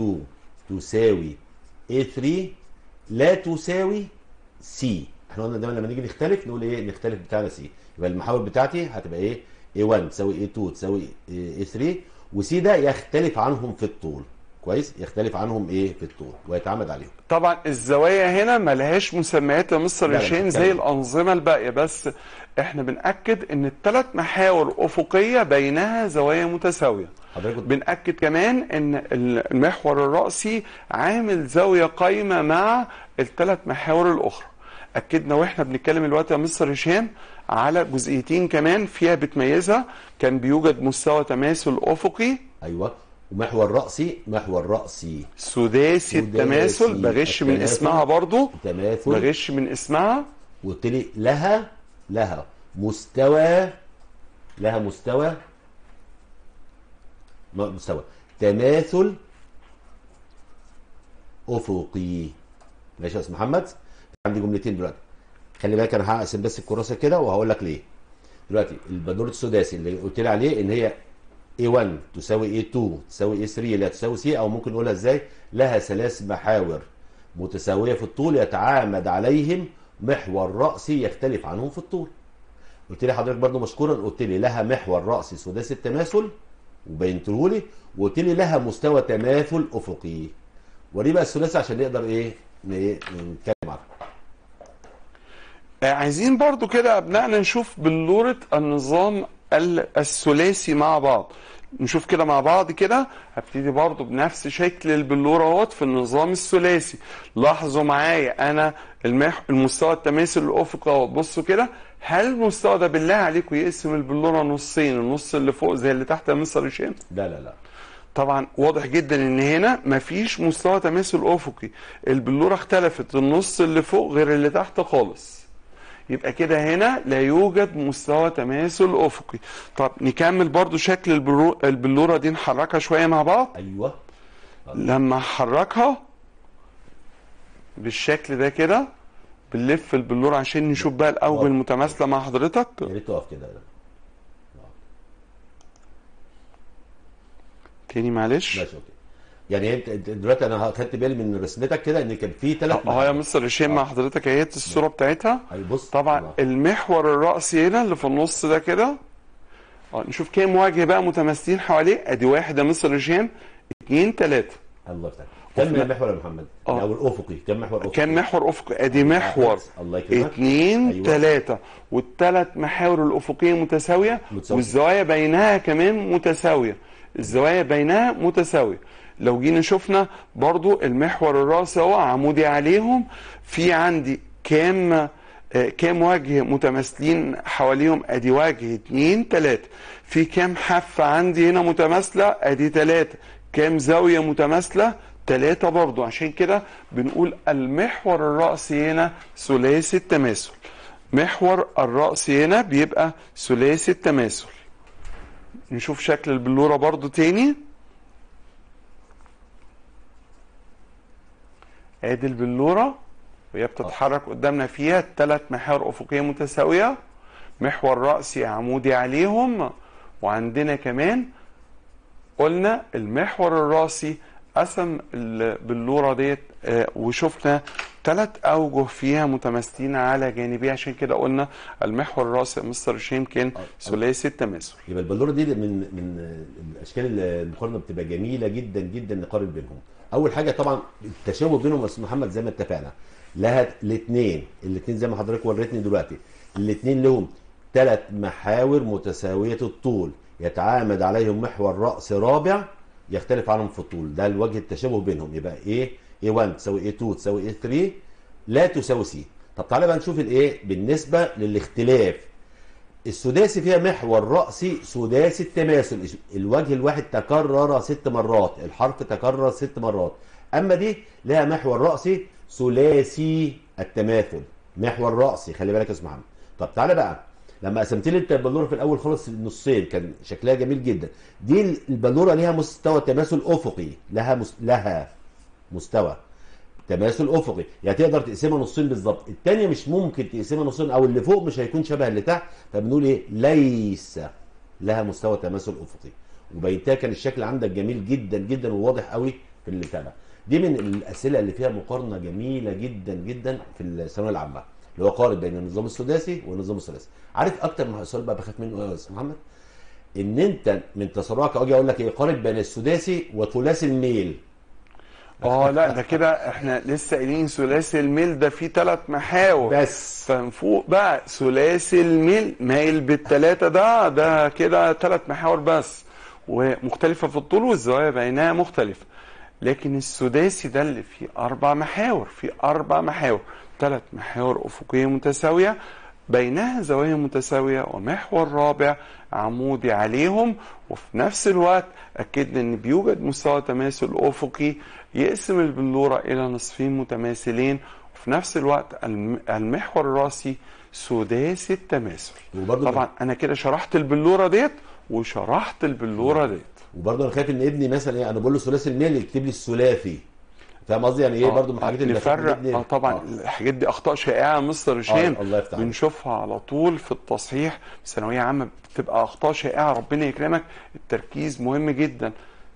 تساوي A3 لا تساوي C احنا قلنا دايما لما نيجي نختلف نقول ايه نختلف بتاعنا C يبقى المحاور بتاعتي هتبقى ايه A1 تساوي A2 تساوي A3 وC ده يختلف عنهم في الطول كويس يختلف عنهم ايه في الطول ويتعامد عليهم طبعا الزوايا هنا ملهاش مسميات يا مستر لا، لا، هشام بتتكلم. زي الانظمه الباقيه بس احنا بناكد ان الثلاث محاور افقيه بينها زوايا متساويه حضرتك كنت بنأكد كمان ان المحور الرأسي عامل زاوية قايمة مع الثلاث محاور الأخرى أكدنا واحنا بنتكلم الوقت يا مستر هشام على جزئيتين كمان فيها بتميزها كان بيوجد مستوى تماثل أفقي ايوه ومحور راسي محور راسي سداسي التماثل بغش من التماثل. اسمها برضو تماثل بغش من اسمها وقلت لي لها لها مستوى لها مستوى ما- مستوى تماثل افقي ماشي يا استاذ محمد عندي جملتين دلوقتي خلي بالك انا هقسم بس الكراسه كده وهقول لك ليه دلوقتي البادور السداسي اللي قلت لي عليه ان هي A1 تساوي A2 تساوي A3 لا تساوي C او ممكن نقولها ازاي لها ثلاث محاور متساويه في الطول يتعامد عليهم محور رأسي يختلف عنهم في الطول قلت لي حضرتك برضو مشكورا قلت لي لها محور رأسي سداسي التماثل وبينته لي وقلت لي لها مستوى تماثل افقي وريه بقى الثلاثي عشان نقدر ايه ن- إيه؟ نتكلم عنه آه، عايزين برضو كده ابنائنا نشوف بلورة النظام ال- الثلاثي مع بعض نشوف كده مع بعض كده هبتدي برضو بنفس شكل البلورة اهوت في النظام الثلاثي لاحظوا معايا انا المح... المستوى التماثل الافقي اهوت بصوا كده هل المستوى ده بالله عليكم يقسم البلورة نصين النص اللي فوق زي اللي تحت يا مستر هشام لا لا لا طبعا واضح جدا ان هنا مفيش مستوى تماثل افقي البلوره اختلفت النص اللي فوق غير اللي تحت خالص يبقى كده هنا لا يوجد مستوى تماثل افقي طب نكمل برضو شكل البلو- البلوره دي نحركها شويه مع بعض ايوه لما احركها بالشكل ده كده بنلف البلوره عشان نشوف بقى الاول المتماثله مع حضرتك يا ريت تقف كده تاني معلش ماشي اوكي يعني انت انت دلوقتي انا خدت بالي من رسمتك كده ان كان في ثلاث اه يا مستر هشام مع حضرتك اهيت الصوره بتاعتها بص طبعا الله. المحور الرأسي هنا اللي في النص ده كده اه نشوف كام وجه بقى متماثلين حواليه ادي واحد يا مستر هشام اتنين تلاته الله يفتح كم وفي- محور يا محمد؟ اه. او الافقي كم محور افقي؟ كام محور افقي ادي محور الله يكرمك اتنين أيوة. تلاته والثلاث محاور الافقيه متساويه متساوية. والزوايا بينها كمان متساويه الزوايا بينها متساويه لو جينا شفنا برضو المحور الرأسي اهو عمودي عليهم في عندي كام آه، كام وجه متماثلين حواليهم ادي وجه اتنين تلاتة في كام حافة عندي هنا متماثلة ادي تلاتة كام زاوية متماثلة تلاتة برضو عشان كده بنقول المحور الرأسي هنا ثلاثي التماثل محور الرأسي هنا بيبقى ثلاثي التماثل نشوف شكل البلورة برضو تاني ادي البلورة وهي بتتحرك قدامنا فيها ثلاث محاور افقيه متساويه محور راسي عمودي عليهم وعندنا كمان قلنا المحور الراسي قسم البلوره ديت آه، وشفنا ثلاث اوجه فيها متماثلين على جانبيه عشان كده قلنا المحور الراسي يا مستر هشام كان ثلاثي التماثل يبقى البلوره دي من من الاشكال اللي المقارنه بتبقى جميله جدا جدا نقارن بينهم اول حاجه طبعا التشابه بينهم يا استاذ محمد زي ما اتفقنا لها الاثنين الاثنين زي ما حضرتك وريتني دلوقتي الاثنين لهم ثلاث محاور متساويه الطول يتعامد عليهم محور راس رابع يختلف عنهم في الطول ده الوجه التشابه بينهم يبقى ايه A1 تساوي A2 تساوي A3 لا تساوي C طب تعالى بقى نشوف الايه بالنسبه للاختلاف السداسي فيها محور رأسي سداسي التماثل الوجه الواحد تكرر ست مرات الحرف تكرر ست مرات أما دي لها محور رأسي ثلاثي التماثل محور رأسي خلي بالك يا أستاذ محمد طب تعالى بقى لما قسمت لي انت البلوره في الاول خالص نصين كان شكلها جميل جدا دي البلوره ليها مستوى تماثل افقي لها مس... لها مستوى تماثل افقي يعني تقدر تقسمها نصين بالظبط الثانيه مش ممكن تقسمها نصين او اللي فوق مش هيكون شبه اللي تحت فبنقول ايه ليس لها مستوى تماثل افقي وبينتها كان الشكل عندك جميل جدا جدا وواضح قوي في اللي بتاع ده. دي من الاسئله اللي فيها مقارنه جميله جدا جدا في الثانويه العامه اللي هو قارن بين النظام السداسي والنظام الثلاثي عارف اكتر من سؤال بقى بخاف منه ايه يا استاذ محمد ان انت من تسرعك اجي اقول لك ايه قارن بين السداسي وثلاثي الميل اه لا ده كده احنا لسه قايلين ثلاثي الميل ده فيه ثلاث محاور بس فنفوق بقى ثلاثي الميل مايل بالثلاثه ده ده كده ثلاث محاور بس ومختلفه في الطول والزوايا بينها مختلفه لكن السداسي ده اللي فيه اربع محاور فيه اربع محاور ثلاث محاور افقيه متساويه بينها زوايا متساويه ومحور رابع عمودي عليهم وفي نفس الوقت اكدنا ان بيوجد مستوى تماثل افقي يقسم البلوره الى نصفين متماثلين وفي نفس الوقت الم- المحور الراسي سداسي التماثل وبرضه طبعا انا كده شرحت البلوره ديت وشرحت البلوره ديت وبرضه انا خايف ان ابني مثلا ايه انا بقول له ثلاثي الميل يكتب لي الثلاثي فاهم قصدي يعني ايه برضه من الحاجات اللي بخاف من نفرق ابني اه طبعا الحاجات دي اخطاء شائعه يا مستر هشام آه، الله يفتح عليك. بنشوفها على طول في التصحيح في ثانويه عامه بتبقى اخطاء شائعه ربنا يكرمك التركيز مهم جدا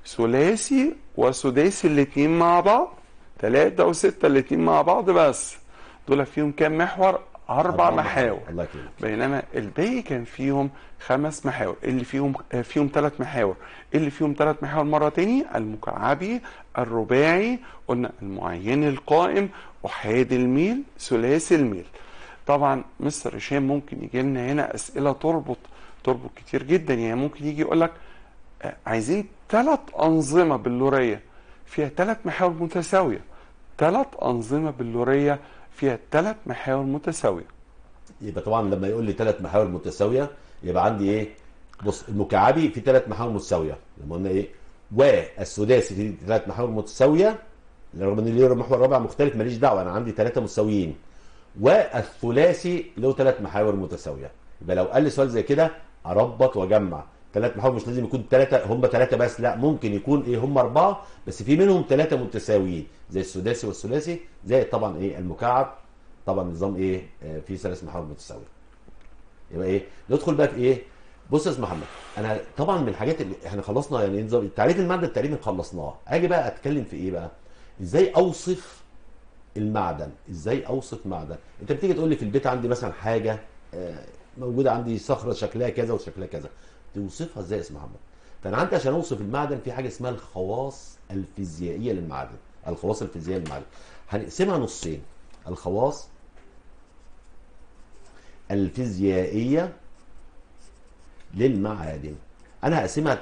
ثلاثي وسداسي الاثنين مع بعض ثلاثة وستة الاثنين مع بعض بس دول فيهم كام محور اربع محاور الله يكرمك بينما الباقي كان فيهم خمس محاور اللي فيهم آه، فيهم ثلاث محاور اللي فيهم ثلاث محاور مرة تاني المكعبي الرباعي قلنا المعين القائم أحادي الميل ثلاثي الميل طبعا مستر هشام ممكن يجي لنا هنا أسئلة تربط تربط كتير جدا يعني ممكن يجي يقول لك آه، عايزين ثلاث أنظمة بلورية فيها ثلاث محاور متساوية ثلاث أنظمة بلورية فيها ثلاث محاور متساوية يبقى طبعا لما يقول لي ثلاث محاور متساويه يبقى عندي ايه بص المكعبي في ثلاث محاور متساويه لما قلنا ايه والسداسي في ثلاث محاور متساويه رغم ان ليه محور رابع مختلف ماليش دعوه انا عندي ثلاثه متساويين والثلاثي له ثلاث محاور متساويه يبقى لو قال لي سؤال زي كده اربط واجمع ثلاث محاور مش لازم يكون ثلاثه هم ثلاثه بس لا ممكن يكون ايه هم اربعه بس في منهم ثلاثه متساويين زي السداسي والثلاثي زي طبعا ايه المكعب طبعا نظام ايه آه، فيه ثلاث محاور متساويه يبقى ايه ندخل بقى في ايه بص يا استاذ محمد انا طبعا من الحاجات اللي احنا خلصنا يعني نظام تعريف الماده تقريبا خلصناه اجي بقى اتكلم في ايه بقى ازاي اوصف المعدن ازاي اوصف معدن انت بتيجي تقول لي في البيت عندي مثلا حاجه آه، موجوده عندي صخره شكلها كذا وشكلها كذا توصفها ازاي يا استاذ محمد فانا عندي عشان اوصف المعدن في حاجه اسمها الخواص الفيزيائيه للمعدن الخواص الفيزيائيه للمعدن هنقسمها نصين الخواص الفيزيائيه للمعادن انا هقسمها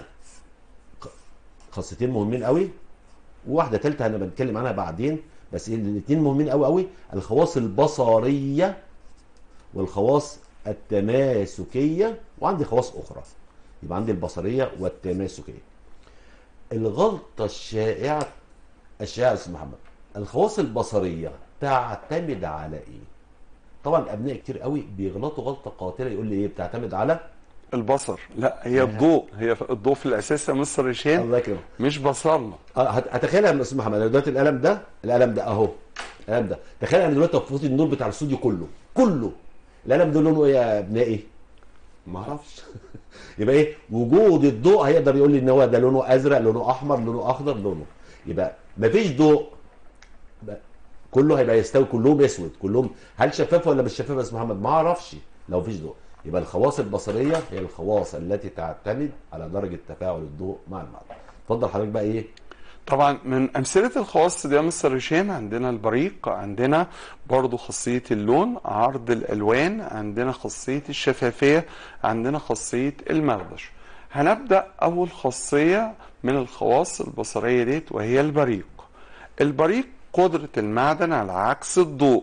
خاصيتين مهمين قوي وواحده ثالثه انا بنتكلم عنها بعدين بس الاثنين مهمين قوي قوي الخواص البصريه والخواص التماسكيه وعندي خواص اخرى يبقى عندي البصريه والتماسكيه الغلطه الشائعه الشائعه يا استاذ محمد الخواص البصريه تعتمد على ايه طبعا ابناء كتير قوي بيغلطوا غلطه قاتله يقول لي ايه بتعتمد على البصر لا هي الضوء هي الضوء في الاساس يا مستر هشام الله يكرمك مش بصرنا اه هت- هتخيل يا استاذ محمد انا دلوقتي القلم ده القلم ده اهو القلم ده تخيل انا دلوقتي طفيت النور بتاع الاستوديو كله كله القلم ده لونه ايه يا ابنائي؟ ما اعرفش يبقى ايه وجود الضوء هيقدر يقول لي ان هو ده لونه ازرق لونه احمر لونه اخضر لونه يبقى مفيش ضوء يبقى كله هيبقى يستوي كلهم اسود كلهم هل شفاف ولا مش شفاف يا استاذ محمد ما اعرفش لو مفيش ضوء يبقى الخواص البصريه هي الخواص التي تعتمد على درجه تفاعل الضوء مع المعدن اتفضل حضرتك بقى ايه طبعا من امثله الخواص دي يا مستر هشام عندنا البريق عندنا برضو خاصيه اللون عرض الالوان عندنا خاصيه الشفافيه عندنا خاصيه المغبش هنبدا اول خاصيه من الخواص البصريه ديت وهي البريق البريق قدره المعدن على عكس الضوء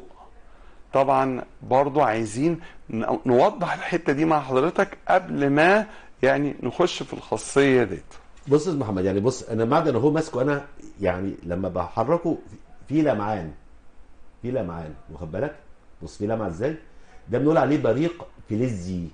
طبعا برضو عايزين ن- نوضح الحته دي مع حضرتك قبل ما يعني نخش في الخاصيه ديت بص يا أستاذ محمد يعني بص انا المعدن اهو ماسكه انا يعني لما بحركه في لمعان في لمعان واخد بالك بص في لمعه ازاي ده بنقول عليه بريق فلزي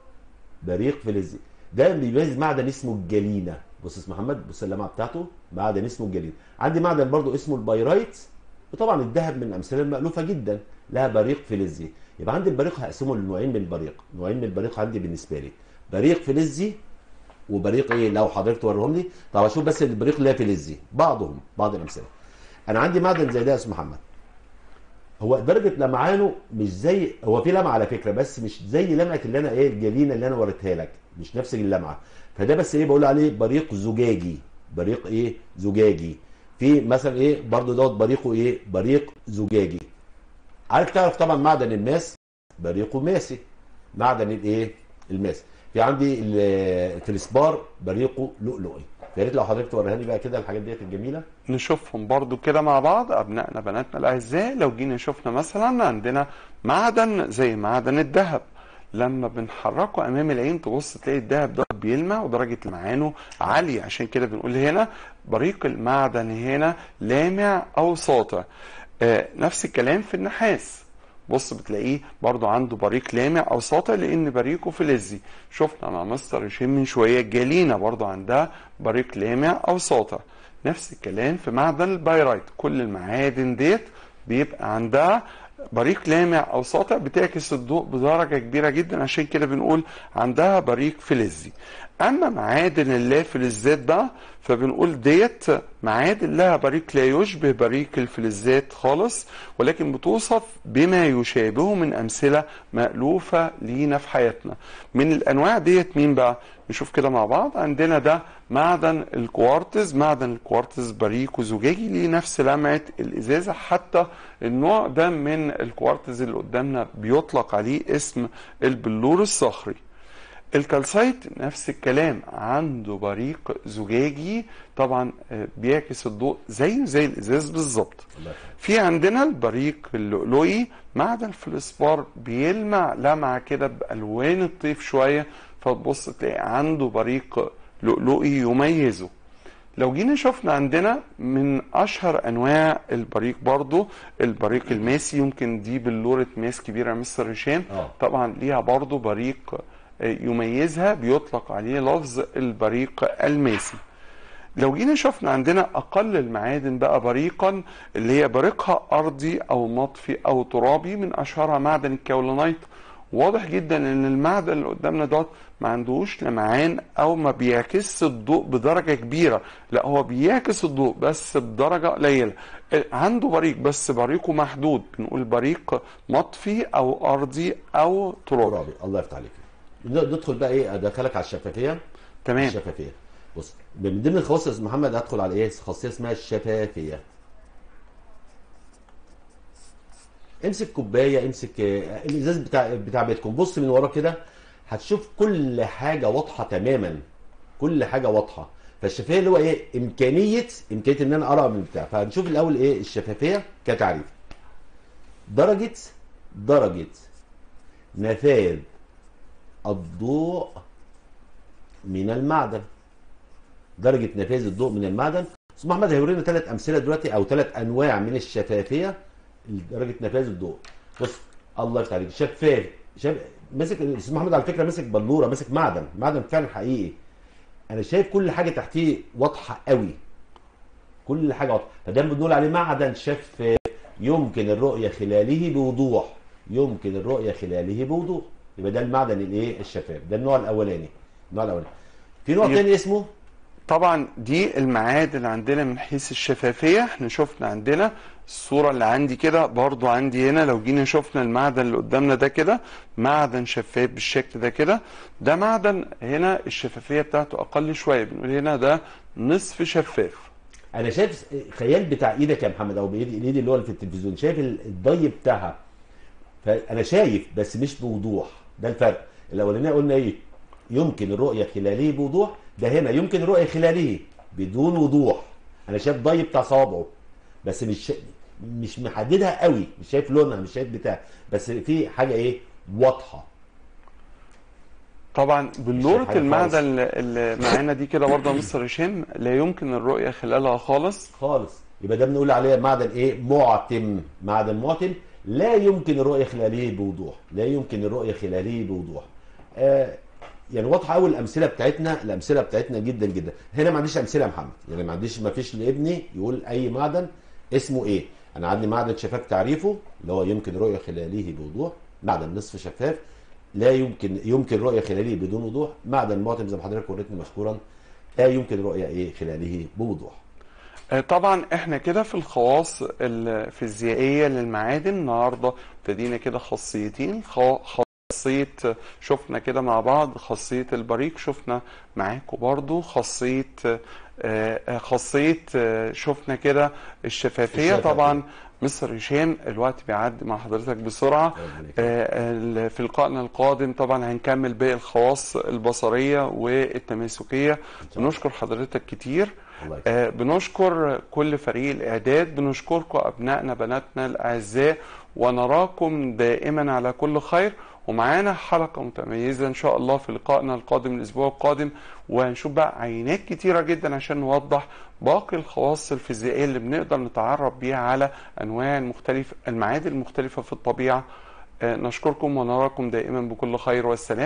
بريق فلزي ده بيميز معدن اسمه الجلينه بص يا أستاذ محمد بص اللمعه بتاعته معدن اسمه الجلينه عندي معدن برضو اسمه البايرايت وطبعا الذهب من الامثله المالوفه جدا لها بريق فلزي يبقى عندي البريق هقسمه لنوعين من البريق نوعين من البريق عندي بالنسبه لي بريق فلزي وبريق ايه لو حضرتك توريهم لي طب اشوف بس البريق اللي هي فلزي بعضهم بعض الامثله انا عندي معدن زي ده يا استاذ محمد هو درجه لمعانه مش زي هو في لمعه على فكره بس مش زي لمعه اللي انا ايه الجلينه اللي انا وريتها لك مش نفس اللمعه فده بس ايه بقول عليه بريق زجاجي بريق ايه زجاجي في مثلا ايه برضو دوت بريقه ايه بريق زجاجي عارف تعرف طبعا معدن الماس بريقه ماسي معدن الايه الماس في عندي ال- في السبار بريقه لؤلؤي فيا ريت لو حضرتك توريها لي بقى كده الحاجات ديت الجميله نشوفهم برضو كده مع بعض ابنائنا بناتنا الاعزاء لو جينا شفنا مثلا عندنا معدن زي معدن الذهب لما بنحركه امام العين تبص تلاقي الذهب ده بيلمع ودرجه لمعانه عاليه عشان كده بنقول هنا بريق المعدن هنا لامع او ساطع آه نفس الكلام في النحاس بص بتلاقيه برضو عنده بريق لامع او ساطع لان بريقه فلزي شفنا مع مستر هشام من شويه الجلينه برضو عندها بريق لامع او ساطع نفس الكلام في معدن البايرايت كل المعادن ديت بيبقى عندها بريق لامع او ساطع بتعكس الضوء بدرجه كبيره جدا عشان كده بنقول عندها بريق فلزي اما معادن الله فلزات بقى فبنقول ديت معادن لها بريق لا يشبه بريق الفلزات خالص ولكن بتوصف بما يشابهه من امثله مالوفه لينا في حياتنا من الانواع ديت مين بقى نشوف كده مع بعض عندنا ده معدن الكوارتز معدن الكوارتز بريق وزجاجي ليه نفس لمعه الازازه حتى النوع ده من الكوارتز اللي قدامنا بيطلق عليه اسم البلور الصخري الكالسايت نفس الكلام عنده بريق زجاجي طبعا آه، بيعكس الضوء زيه زي الازاز بالظبط الله يخليك. في عندنا البريق اللؤلؤي معدن الفلسبار بيلمع لمعه كده بالوان الطيف شويه فتبص تلاقي عنده بريق لؤلؤي يميزه لو جينا شفنا عندنا من اشهر انواع البريق برضو البريق الماسي يمكن دي بلوره ماس كبيره مستر هشام آه. طبعا ليها برضو بريق آه، يميزها بيطلق عليه لفظ البريق الماسي لو جينا شفنا عندنا اقل المعادن بقى بريقا اللي هي بريقها ارضي او مطفي او ترابي من اشهرها معدن الكولونايت واضح جدا ان المعدن اللي قدامنا دوت ما عندوش لمعان او ما بيعكسش الضوء بدرجه كبيره لا هو بيعكس الضوء بس بدرجه قليله عنده بريق بس بريقه محدود بنقول بريق مطفي او ارضي او ترابي ترابي الله يفتح عليك ندخل بقى ايه ادخلك على الشفافيه تمام الشفافيه بص من ضمن الخواص يا أستاذ محمد هدخل على ايه خاصيه اسمها الشفافيه امسك كوبايه امسك آه، الازاز بتاع بتاع بيتكم بص من ورا كده هتشوف كل حاجه واضحه تماما كل حاجه واضحه فالشفافيه اللي هو ايه امكانيه امكانيه ان انا ارى من بتاع فهنشوف الاول ايه الشفافيه كتعريف درجه درجه نفاذ الضوء من المعدن درجه نفاذ الضوء من المعدن استاذ محمد هيورينا ثلاث امثله دلوقتي او ثلاث انواع من الشفافيه درجه نفاذ الضوء بص الله يفتح عليك شفاف شاف ماسك استاذ محمد على فكره ماسك بلوره ماسك معدن معدن فعلا حقيقي انا شايف كل حاجه تحتيه واضحه قوي كل حاجه واضحه فده بنقول عليه معدن شفاف يمكن الرؤيه خلاله بوضوح يمكن الرؤيه خلاله بوضوح يبقى ده المعدن الايه الشفاف ده النوع الاولاني النوع الاولاني في نوع يب- تاني اسمه طبعا دي المعادن عندنا من حيث الشفافية احنا شفنا عندنا الصورة اللي عندي كده برضو عندي هنا لو جينا شفنا المعدن اللي قدامنا ده كده معدن شفاف بالشكل ده كده ده معدن هنا الشفافية بتاعته أقل شوية بنقول هنا ده نصف شفاف انا شايف خيال بتاع ايدك يا محمد او بايد الايد اللي هو في التلفزيون شايف ال- الضي بتاعها فانا شايف بس مش بوضوح ده الفرق الاولانيه قلنا ايه يمكن الرؤيه خلاله بوضوح ده هنا يمكن الرؤيه خلاله بدون وضوح انا شايف ضي بتاع صوابعه بس مش شا... مش محددها قوي مش شايف لونها مش شايف بتاع بس في حاجه ايه واضحه طبعا بلورة حاجة المعدن اللي- اللي معانا دي كده برضه يا مستر هشام لا يمكن الرؤية خلالها خالص خالص يبقى ده بنقول عليه معدن ايه معتم معدن معتم لا يمكن الرؤيه خلاله بوضوح لا يمكن الرؤيه خلاله بوضوح آه يعني واضحه قوي الامثله بتاعتنا الامثله بتاعتنا جدا جدا هنا ما عنديش امثله يا محمد يعني ما عنديش ما فيش لابني يقول اي معدن اسمه ايه انا عندي معدن شفاف تعريفه اللي هو يمكن الرؤيه خلاله بوضوح معدن نصف شفاف لا يمكن يمكن رؤيه خلاله بدون وضوح معدن معتم زي ما حضرتك وريتني مشكورا لا يمكن رؤيه ايه خلاله بوضوح آه، طبعا احنا كده في الخواص الفيزيائيه للمعادن النهارده ابتدينا كده خاصيتين خا- خاصيه شفنا كده مع بعض خاصيه البريق شفنا معاكم برضو خاصيه آه، آه، خاصيه آه، شفنا كده الشفافيه الشفافية. طبعا مستر هشام الوقت بيعدي مع حضرتك بسرعه ربنا يكرمك. آه، ال- في لقائنا القادم طبعا هنكمل باقي الخواص البصريه والتماسكيه بنشكر حضرتك كتير الله يكرمك. آه، بنشكر كل فريق الإعداد بنشكركم أبنائنا بناتنا الأعزاء ونراكم دائما على كل خير ومعانا حلقة متميزة إن شاء الله في لقائنا القادم الأسبوع القادم وهنشوف بقى عينات كتيرة جدا عشان نوضح باقي الخواص الفيزيائية اللي بنقدر نتعرف بيها على أنواع المختلفة المعادن المختلفة في الطبيعة آه، نشكركم ونراكم دائما بكل خير والسلام